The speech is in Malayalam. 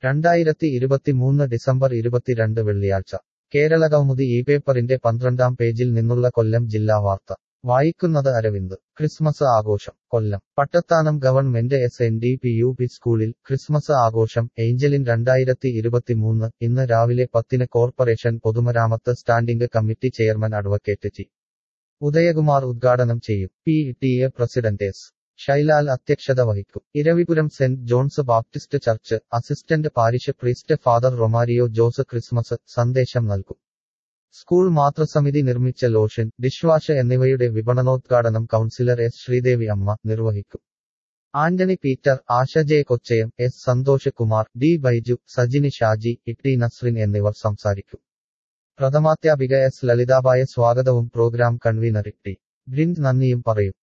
രണ്ടായിരത്തി ഇരുപത്തിമൂന്ന് ഡിസംബർ ഇരുപത്തിരണ്ട് വെള്ളിയാഴ്ച കേരളകൗമുദി ഈ പേപ്പറിന്റെ പന്ത്രണ്ടാം പേജിൽ നിന്നുള്ള കൊല്ലം ജില്ലാ വാർത്ത വായിക്കുന്നത് അരവിന്ദ് ക്രിസ്മസ് ആഘോഷം Kollam Pattathanam government S N D P U P സ്കൂളിൽ ക്രിസ്മസ് ആഘോഷം ഏഞ്ചലിൻ രണ്ടായിരത്തി ഇരുപത്തിമൂന്ന് ഇന്ന് രാവിലെ പത്തിന് കോർപ്പറേഷൻ പൊതുമരാമത്ത് standing committee chairman advocate G Udayakumar ഉദ്ഘാടനം ചെയ്യും P T A president S Shailal അധ്യക്ഷത വഹിക്കും Eravipuram saint John's Baptist church assistant parish priest father Romario Jose Christmas സന്ദേശം നൽകും സ്കൂൾ മാതൃസമിതി നിർമ്മിച്ച ലോഷൻ ഡിഷ് വാഷ് എന്നിവയുടെ വിപണനോദ്ഘാടനം കൗൺസിലർ എസ് ശ്രീദേവി അമ്മ നിർവഹിക്കും Antony Peter Asha J Kochayam S Santhosh Kumar D Baiju Sajini Shaji Itty Nasrin എന്നിവർ സംസാരിക്കും പ്രഥമാധ്യാപിക എസ് ലളിതാബായ സ്വാഗതവും പ്രോഗ്രാം കൺവീനർ ടി ബ്രിൻഡ് നന്ദിയും പറയും